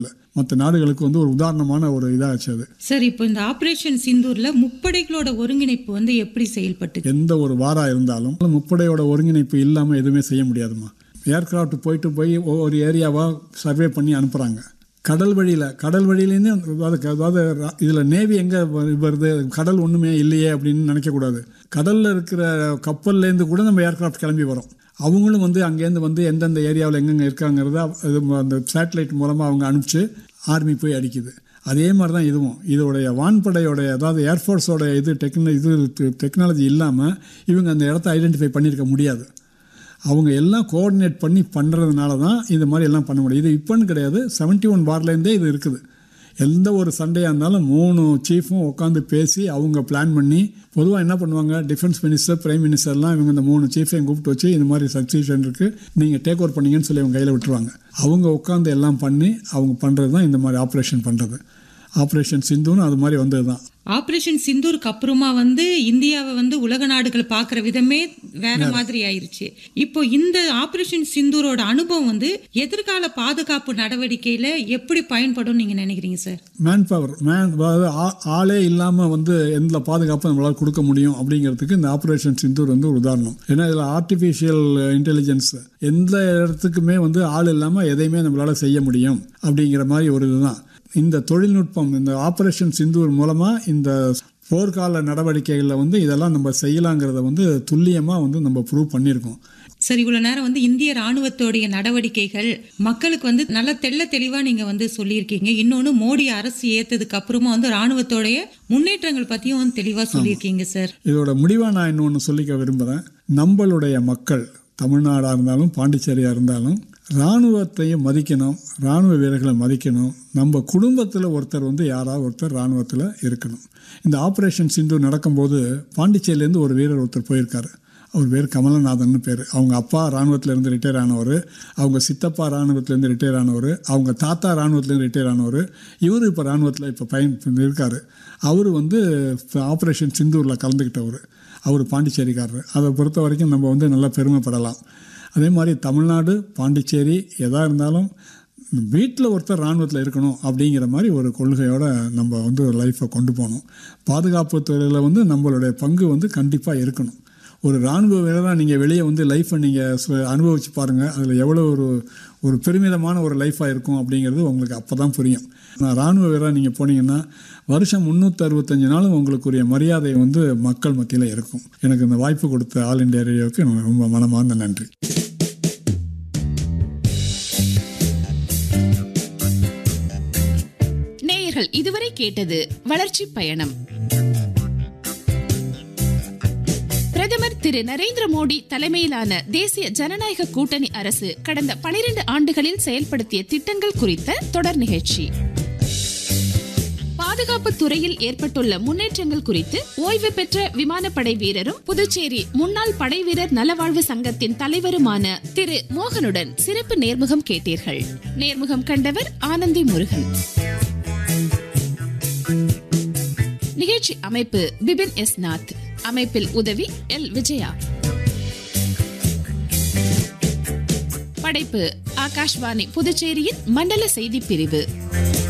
மற்ற நாடுகளுக்கு வந்து ஒரு உதாரணமான ஒரு இதாச்சு அது சார் இப்போ இந்த ஆபரேஷன் சிந்தூர்ல முப்படைகளோட ஒருங்கிணைப்பு வந்து எப்படி செயல்பட்டு எந்த ஒரு வாரா இருந்தாலும் முப்படையோட ஒருங்கிணைப்பு இல்லாமல் எதுவுமே செய்ய முடியாதுமா ஏர்கிராஃப்ட் போயிட்டு போய் ஒவ்வொரு ஏரியாவாக சர்வே பண்ணி அனுப்புகிறாங்க கடல் வழியில் கடல் வழியிலேருந்து அதாவது அதாவது இதில் நேவி எங்கே வருது கடல் ஒன்றுமே இல்லையே அப்படின்னு நினைக்கக்கூடாது கடலில் இருக்கிற கப்பல்லேருந்து கூட நம்ம ஏர்கிராஃப்ட் கிளம்பி வரோம் அவங்களும் வந்து அங்கேருந்து வந்து எந்தெந்த ஏரியாவில் எங்கெங்கே இருக்காங்கிறத அது அந்த சேட்டலைட் மூலமாக அவங்க அனுப்பிச்சு ஆர்மி போய் அடிக்குது அதே மாதிரி தான் இதுவும் இதோடைய வான்படையோடைய அதாவது ஏர்ஃபோர்ஸோட இது டெக்ன இது டெக்னாலஜி இல்லாமல் இவங்க அந்த இடத்த ஐடென்டிஃபை பண்ணியிருக்க முடியாது அவங்க எல்லாம் கோஆர்டினேட் பண்ணி பண்ணுறதுனால தான் இந்த மாதிரி எல்லாம் பண்ண முடியும் இது இப்போன்னு கிடையாது செவன்ட்டி ஒன் வார்லேருந்தே இது இருக்குது எந்த ஒரு சண்டையாக இருந்தாலும் மூணு சீஃபும் உட்காந்து பேசி அவங்க பிளான் பண்ணி பொதுவாக என்ன பண்ணுவாங்க டிஃபென்ஸ் மினிஸ்டர் பிரைம் மினிஸ்டர்லாம் இவங்க இந்த மூணு சீஃபையும் கூப்பிட்டு வச்சு இந்த மாதிரி சக்சீஷன் இருக்குது நீங்கள் டேக் ஓவர் பண்ணீங்கன்னு சொல்லி அவங்க கையில் விட்டுருவாங்க அவங்க உட்காந்து எல்லாம் பண்ணி அவங்க பண்ணுறது தான் இந்த மாதிரி ஆப்ரேஷன் பண்ணுறது ஆப்ரேஷன் சிந்துன்னு அது மாதிரி வந்தது தான் ஆபரேஷன் சிந்தூருக்கு அப்புறமா வந்து இந்தியாவை வந்து உலக நாடுகள் பார்க்குற விதமே வேற மாதிரி ஆயிருச்சு இப்போ இந்த ஆபரேஷன் சிந்தூரோட அனுபவம் வந்து எதிர்கால பாதுகாப்பு நடவடிக்கையில எப்படி பயன்படும் நீங்க நினைக்கிறீங்க சார் மேன் பவர் மேன் அதாவது ஆ- ஆளே இல்லாமல் வந்து எந்த பாதுகாப்பு நம்மளால் கொடுக்க முடியும் அப்படிங்கிறதுக்கு இந்த ஆப்ரேஷன் சிந்தூர் வந்து ஒரு உதாரணம் ஏன்னா இதில் ஆர்டிஃபிஷியல் இன்டெலிஜென்ஸ் எந்த இடத்துக்குமே வந்து ஆள் இல்லாமல் எதையுமே நம்மளால் செய்ய முடியும் அப்படிங்கிற மாதிரி ஒரு இதுதான் இந்த தொழில்நுட்பம் இந்த ஆப்ரேஷன் சிந்தூர் மூலமாக இந்த போர்க்கால நடவடிக்கைகளில் வந்து இதெல்லாம் நம்ம செய்யலாங்கிறத வந்து துல்லியமாக வந்து நம்ம ப்ரூவ் பண்ணியிருக்கோம் சரி இவ்வளவு நேரம் வந்து இந்திய ராணுவத்தோடைய நடவடிக்கைகள் மக்களுக்கு வந்து நல்ல தெள்ள தெளிவா நீங்க வந்து சொல்லியிருக்கீங்க இன்னொன்னு மோடி அரசு ஏத்ததுக்கு அப்புறமா வந்து ராணுவத்தோடைய முன்னேற்றங்கள் பத்தியும் வந்து தெளிவா சொல்லியிருக்கீங்க சார் இதோட முடிவாக நான் இன்னொன்று சொல்லிக்க விரும்புகிறேன் நம்மளுடைய மக்கள் தமிழ்நாடாக இருந்தாலும் பாண்டிச்சேரியாக இருந்தாலும் இராணுவத்தையும் மதிக்கணும் இராணுவ வீரர்களை மதிக்கணும் நம்ம குடும்பத்தில் ஒருத்தர் வந்து யாராவது ஒருத்தர் இராணுவத்தில் இருக்கணும் இந்த ஆப்ரேஷன் சிந்து நடக்கும்போது பாண்டிச்சேரியிலேருந்து ஒரு வீரர் ஒருத்தர் போயிருக்காரு அவர் பேர் கமலநாதன் பேர் அவங்க அப்பா இராணுவத்திலேருந்து ரிட்டையர் ஆனவர் அவங்க சித்தப்பா இராணுவத்திலேருந்து ரிட்டையர் ஆனவர் அவங்க தாத்தா இராணுவத்திலேருந்து ரிட்டையர் ஆனவர் இவர் இப்போ இராணுவத்தில் இப்போ பயன் இருக்கார் அவர் வந்து ஆப்ரேஷன் சிந்தூரில் கலந்துக்கிட்டவர் அவர் பாண்டிச்சேரிக்காரர் அதை பொறுத்த வரைக்கும் நம்ம வந்து நல்லா பெருமைப்படலாம் அதே மாதிரி தமிழ்நாடு பாண்டிச்சேரி எதாக இருந்தாலும் வீட்டில் ஒருத்தர் இராணுவத்தில் இருக்கணும் அப்படிங்கிற மாதிரி ஒரு கொள்கையோட நம்ம வந்து லைஃப்பை கொண்டு போகணும் பாதுகாப்பு துறையில் வந்து நம்மளுடைய பங்கு வந்து கண்டிப்பாக இருக்கணும் ஒரு இராணுவ வீரராக நீங்கள் வெளியே வந்து லைஃப்பை நீங்கள் அனுபவிச்சு பாருங்கள் அதில் எவ்வளோ ஒரு ஒரு பெருமிதமான ஒரு லைஃப்பாக இருக்கும் அப்படிங்கிறது உங்களுக்கு அப்போ தான் புரியும் நான் இராணுவ வீரராக நீங்கள் போனீங்கன்னா வருஷம் முந்நூற்றி அறுபத்தஞ்சு நாளும் உங்களுக்குரிய மரியாதை வந்து மக்கள் மத்தியில் இருக்கும் எனக்கு இந்த வாய்ப்பு கொடுத்த ஆல் இண்டியா ரேடியோவுக்கு எனக்கு ரொம்ப மனமார்ந்த நன்றி நேயர்கள் இதுவரை கேட்டது வளர்ச்சி பயணம் பிரதமர் திரு நரேந்திர மோடி தலைமையிலான தேசிய ஜனநாயக கூட்டணி அரசு கடந்த 12 ஆண்டுகளில் செயல்படுத்திய திட்டங்கள் குறித்த தொடர் நிகழ்ச்சி பாதுகாப்பு துறையில் ஏற்பட்டுள்ள முன்னேற்றங்கள் குறித்து ஓய்வு பெற்ற விமானப்படை வீரரும் புதுச்சேரி முன்னாள் படைவீரர் நலவாழ்வு சங்கத்தின் தலைவருமான திரு மோகனுடன் சிறப்பு நேர்முகம் கேட்டீர்கள் நேர்முகம் கண்டவர் ஆனந்தி முருகன் நிகழ்ச்சி அமைப்பு பிபின் எஸ் நாத் அமைப்பில் உதவி எல் விஜயா படைப்பு ஆகாஷ்வாணி புதுச்சேரியின் மண்டல செய்தி பிரிவு